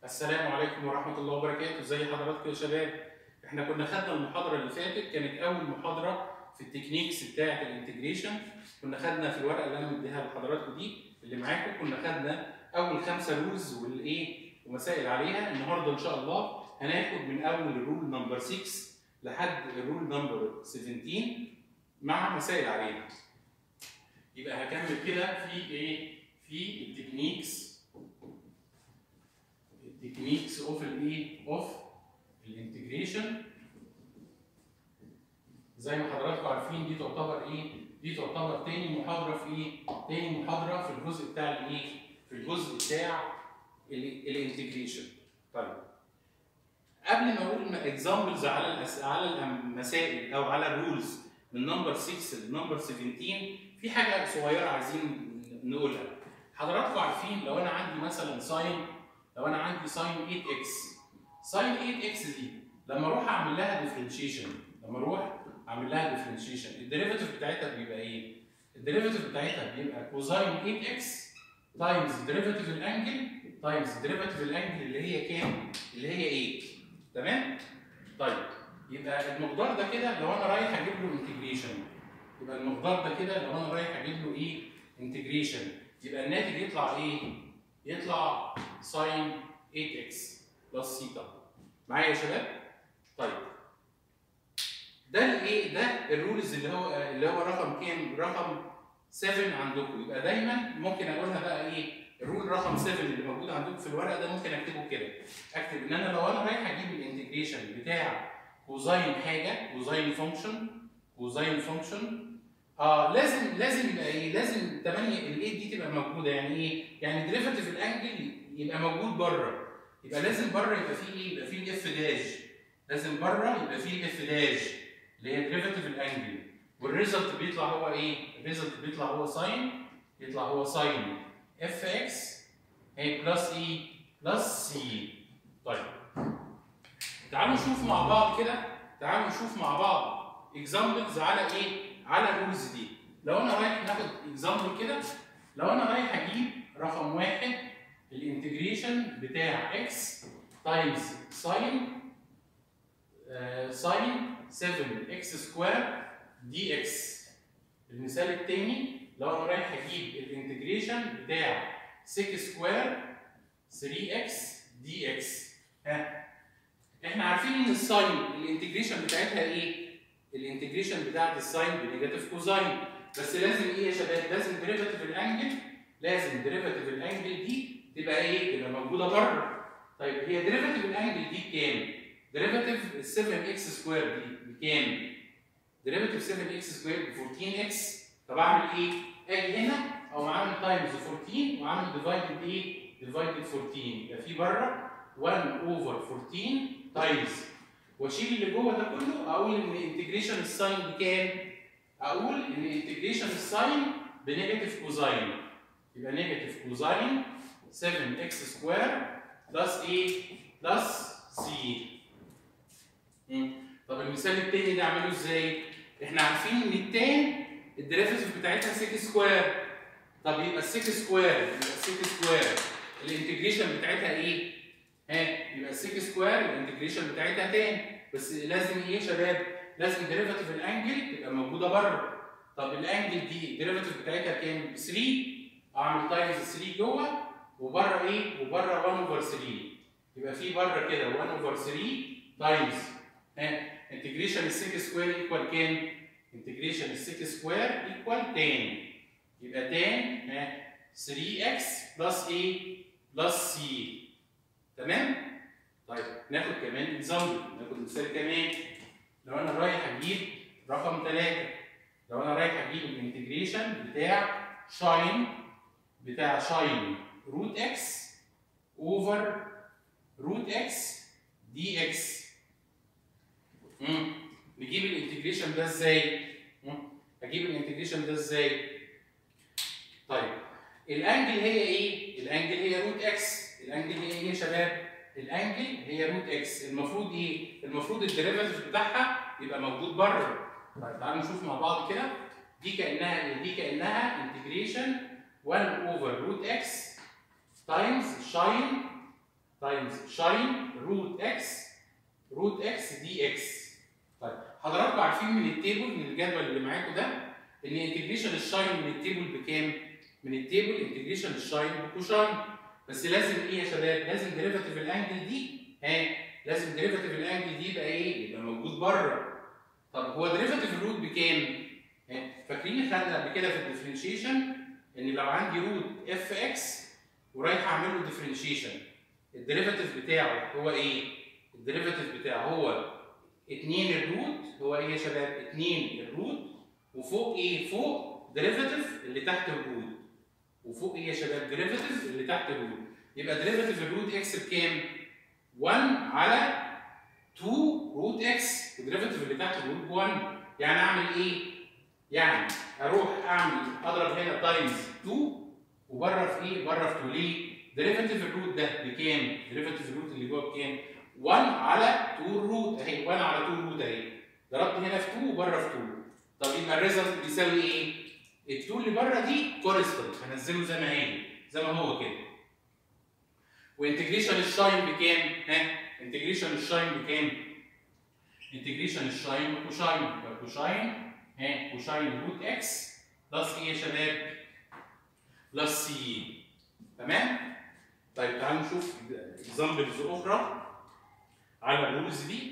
السلام عليكم ورحمة الله وبركاته، ازي حضراتكم يا شباب؟ احنا كنا خدنا المحاضرة اللي فاتت كانت أول محاضرة في التكنيكس بتاعة الانتجريشن، كنا خدنا في الورقة اللي أنا مديها لحضراتكم دي اللي معاكم كنا خدنا أول خمسة رولز والإيه ومسائل عليها، النهاردة إن شاء الله هناخد من أول الرول نمبر 6 لحد الرول نمبر 17 مع مسائل عليها. يبقى هكمل كده في إيه؟ في التكنيكس التكنيكس اوف الايه اوف الانتجريشن زي ما حضراتكم عارفين دي تعتبر ايه دي تعتبر تاني محاضره في ايه تاني محاضره في الجزء بتاع الايه في الجزء بتاع الانتجريشن طيب قبل ما اقول اكزامبلز على الأس... على المسائل او على الرولز من نمبر 6 لنمبر 17 في حاجه صغيره عايزين نقولها حضراتكم عارفين لو انا عندي مثلا ساين لو انا عندي ساين 8 اكس ساين 8 اكس دي لما اروح اعمل لها ديفرنشيشن لما اروح اعمل لها ديفرنشيشن الديريفيتيف بتاعتها بيبقى ايه؟ الديريفيتيف بتاعتها بيبقى كوزاين 8 اكس تايمز ديريفيتيف الانجل تايمز ديريفيتيف الانجل اللي هي كام؟ اللي هي 8 تمام؟ طيب يبقى المقدار ده كده لو انا رايح اجيب له انتجريشن يبقى المقدار ده كده لو انا رايح اجيب له ايه؟ انتجريشن يبقى الناتج يطلع ايه؟ يطلع ساين 8 اكس بلس سيتا معايا يا شباب؟ طيب ده الايه؟ ده الرولز اللي هو اللي هو رقم كام؟ رقم 7 عندكم يبقى دايما ممكن اقولها بقى ايه؟ الرول رقم 7 اللي موجود عندكم في الورق ده ممكن اكتبه كده اكتب ان انا لو انا رايح اجيب الانتجريشن بتاع كوزاين حاجه كوزاين فانكشن كوزاين فانكشن اه لازم لازم يبقى ايه؟ لازم 8 ال 8 دي تبقى موجوده يعني ايه؟ يعني ديريفيتيف الانجل يبقى موجود بره يبقى لازم بره يبقى فيه ايه؟ يبقى فيه الاف داش لازم بره يبقى فيه الاف داش اللي هي ديريفيتيف الانجل والريزلت بيطلع هو ايه؟ الريزلت بيطلع هو ساين يطلع هو ساين اف اكس هي بلس ايه؟ بلس سي طيب تعالوا نشوف مع بعض كده تعالوا نشوف مع بعض اكزامبلز على ايه؟ على الرولز دي لو انا رايح ناخد اكزامبل كده لو انا رايح اجيب رقم واحد الانتجريشن بتاع اكس تايمز ساين ساين 7 اكس سكوير دي اكس المثال الثاني لو انا رايح اجيب الانتجريشن بتاع 6 سكوير 3 اكس دي اكس ها احنا عارفين ان الساين الانتجريشن بتاعتها ايه؟ الانتجريشن بتاعت الساين بنيجاتيف كوزاين بس لازم ايه يا شباب؟ لازم ديريفاتيف الانجل لازم ديريفاتيف الانجل دي تبقى ايه؟ تبقى موجوده بره. طيب هي ديريفاتيف الانجل دي بكام؟ ديريفاتيف 7 اكس سكوير دي بكام؟ ديريفاتيف 7 اكس سكوير ب 14 اكس طب اعمل ايه؟ اجي هنا او عامل تايمز 14 وعامل ديفايدد ايه؟ ديفايدد 14 يبقى في بره 1 اوفر 14 تايمز واشيل اللي جوه ده كله اقول ان انتجريشن الساين بكام؟ اقول ان انتجريشن الساين بنيجاتيف كوزاين يبقى نيجاتيف كوزاين 7 اكس سكوير بلس ايه؟ بلس سي. طب المثال التاني ده اعمله ازاي؟ احنا عارفين ان التان الديريفيتيف بتاعتها 6 سكوير. طب يبقى ال 6 سكوير يبقى ال 6 سكوير الانتجريشن بتاعتها ايه؟ ها يبقى ال 6 سكوير الانتجريشن بتاعتها تان بس لازم ايه يا شباب؟ لازم ديريفيتيف الانجل تبقى موجوده بره. طب الانجل دي الديريفيتيف بتاعتها كام؟ 3 اعمل تايمز 3 جوه وبره ايه؟ وبره 1 اوفر 3 يبقى في بره كده 1 اوفر 3 تايمز ها انتجريشن ال 6 سكوير ايكوال كام؟ انتجريشن ال 6 سكوير ايكوال 10 يبقى 10 ها 3 اكس بلس ايه؟ بلس سي تمام؟ طيب ناخد كمان اكزامبل ناخد مثال كمان لو انا رايح اجيب رقم 3 لو انا رايح اجيب الانتجريشن بتاع شاين بتاع شاين روت اكس اوفر روت اكس دي اكس امم نجيب الانتجريشن ده ازاي؟ اجيب الانتجريشن ده ازاي؟ طيب الانجل هي ايه؟ الانجل هي روت اكس الانجل هي ايه يا شباب؟ الانجل هي روت اكس المفروض ايه؟ المفروض الديريفاتيف بتاعها يبقى موجود بره طيب تعالوا نشوف مع بعض كده دي كانها دي كانها انتجريشن 1 اوفر روت اكس تايمز شاين تايمز شاين روت اكس روت اكس دي اكس طيب حضراتكم عارفين من التيبل من الجدول اللي معاكم ده ان انتجريشن الشاين من التيبل بكام؟ من التيبل انتجريشن الشاين بكوشاين بس لازم ايه يا شباب؟ لازم ديريفاتيف الانجل دي ها لازم ديريفاتيف الانجل دي يبقى ايه؟ يبقى موجود بره طب هو ديريفاتيف الروت بكام؟ ها فاكرين خدنا قبل كده في الديفرنشيشن ان لو عندي روت اف اكس ورايح اعمل له ديفرنشيشن الديريفاتيف بتاعه هو ايه؟ الديريفاتيف بتاعه هو 2 الروت هو ايه يا شباب؟ 2 الروت وفوق ايه؟ فوق ديريفاتيف اللي تحت الروت وفوق ايه يا شباب؟ ديريفاتيف اللي تحت الروت يبقى ديريفاتيف الروت اكس بكام؟ 1 على 2 روت اكس وديريفاتيف اللي تحت الروت ب 1 يعني اعمل ايه؟ يعني اروح اعمل اضرب هنا تايمز 2 وبره في ايه؟ بره في 2 ليه؟ ديريفاتيف الروت ده بكام؟ ديريفاتيف الروت اللي جوه بكام؟ 1 على 2 روت اهي 1 على 2 روت اهي ضربت هنا في 2 وبره في 2 طب يبقى الريزلت بيساوي ايه؟ ال 2 اللي بره دي كورستنت هنزله زي ما هي زي ما هو كده وانتجريشن الشاين بكام؟ ها؟ انتجريشن الشاين بكام؟ انتجريشن الشاين بكوشاين يبقى كوشاين ها كوشاين روت اكس بلس ايه يا شباب؟ بلس سي تمام؟ طيب تعالوا نشوف اكزامبلز اخرى على الرولز دي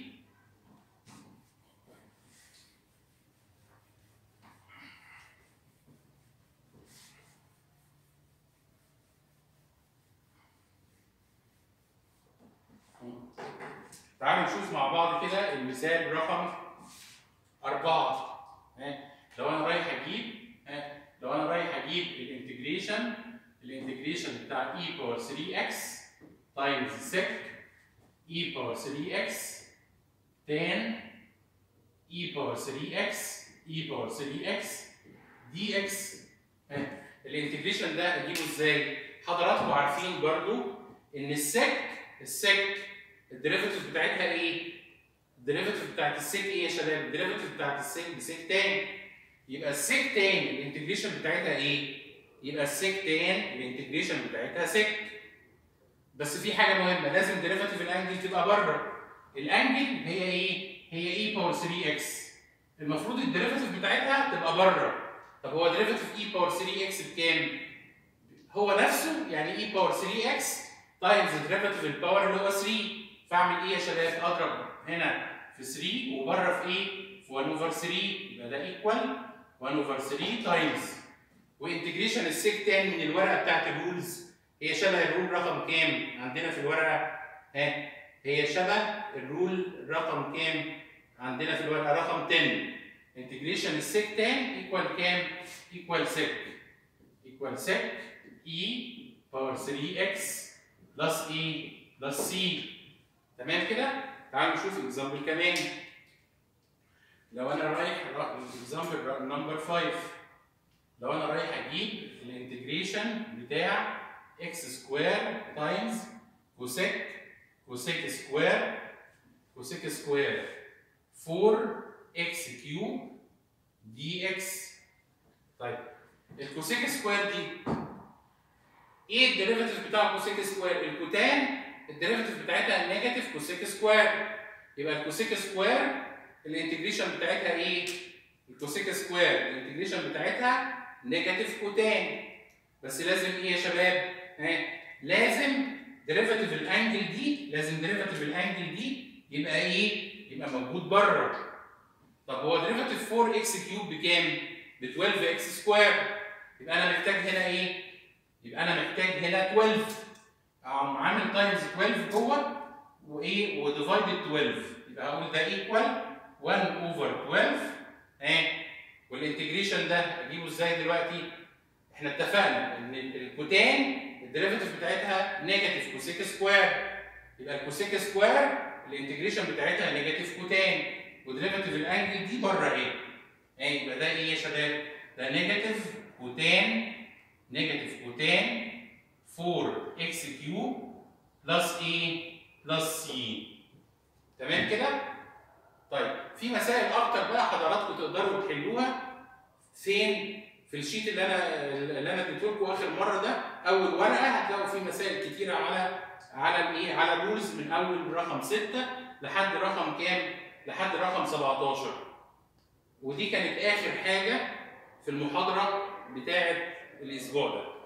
تعالوا نشوف مع بعض كده المثال رقم أربعة ها لو أنا رايح أجيب ها لو أنا رايح أجيب الانتجريشن الانتجريشن بتاع e باور 3x تايمز sec e باور 3x tan e باور 3x e باور 3x dx ها الانتجريشن ده اجيبه ازاي؟ حضراتكم عارفين برضو ان السك السك الديريفاتيف بتاعتها ايه؟ الديريفاتيف بتاعت السك ايه يا شباب؟ الديريفاتيف بتاعت السك بسك تاني يبقى السك تاني الانتجريشن بتاعتها ايه؟ يبقى السك تان الانتجريشن بتاعتها سك بس في حاجه مهمه لازم ديريفاتيف الانجل تبقى بره الانجل هي ايه؟ هي اي باور 3 اكس المفروض الديريفاتيف بتاعتها تبقى بره طب هو ديريفاتيف اي باور 3 اكس بكام؟ هو نفسه يعني اي باور 3 اكس تايمز ديريفاتيف الباور اللي هو 3 فاعمل ايه يا شباب؟ اضرب هنا في 3 وبره في ايه؟ في 1 اوفر 3 يبقى ده ايكوال 1 اوفر 3 تايمز وانتجريشن السيك تاني من الورقه بتاعت الرولز هي شبه الرول رقم كام؟ عندنا في الورقه ها هي شبه الرول رقم كام؟ عندنا في الورقه رقم 10 انتجريشن السيك تان ايكوال كام؟ ايكوال سيك ايكوال سيك اي باور 3 اكس بلس اي بلس سي تمام كده؟ تعالوا نشوف اكزامبل كمان لو انا رايح اكزامبل نمبر 5 لو انا رايح اجيب الانتجريشن بتاع اكس سكوير تايمز كوسيك كوسيك سكوير كوسيك سكوير 4 اكس كيوب دي اكس طيب الكوسيك سكوير دي ايه الديريفاتيف بتاع كوسيك سكوير؟ الكوتان الديريفاتيف بتاعتها نيجاتيف كوسيك سكوير يبقى الكوسيك سكوير الانتجريشن بتاعتها ايه؟ الكوسيك سكوير الانتجريشن بتاعتها نيجاتيف كوتان بس لازم ايه يا شباب؟ ها لازم ديريفاتيف الانجل دي لازم ديريفاتيف الانجل دي يبقى ايه؟ يبقى موجود بره طب هو ديريفاتيف 4 اكس كيوب بكام؟ ب 12 اكس سكوير يبقى انا محتاج هنا ايه؟ يبقى انا محتاج هنا 12 اقوم عامل تايمز 12 جوه وايه؟ وديفايدد 12 يبقى هقول ده ايكوال 1 اوفر 12 ها والانتجريشن ده اجيبه ازاي دلوقتي؟ احنا اتفقنا ان الكوتان الديريفاتيف بتاعتها نيجاتيف كوسيك سكوير يبقى الكوسيك سكوير الانتجريشن بتاعتها نيجاتيف كوتان وديريفاتيف الانجل دي بره اهي اهي يبقى ده ايه يا شباب؟ ده نيجاتيف كوتان نيجاتيف كوتان 4 اكس كيوب بلس ايه؟ بلس سي تمام كده؟ طيب في مسائل اكتر بقى حضراتكم تقدروا تحلوها فين؟ في الشيت اللي انا اللي انا اديته لكم اخر مره ده اول ورقه هتلاقوا فيه مسائل كتيره على على الايه على الرولز من اول رقم 6 لحد رقم كام لحد رقم 17 ودي كانت اخر حاجه في المحاضره بتاعه الاسبوع ده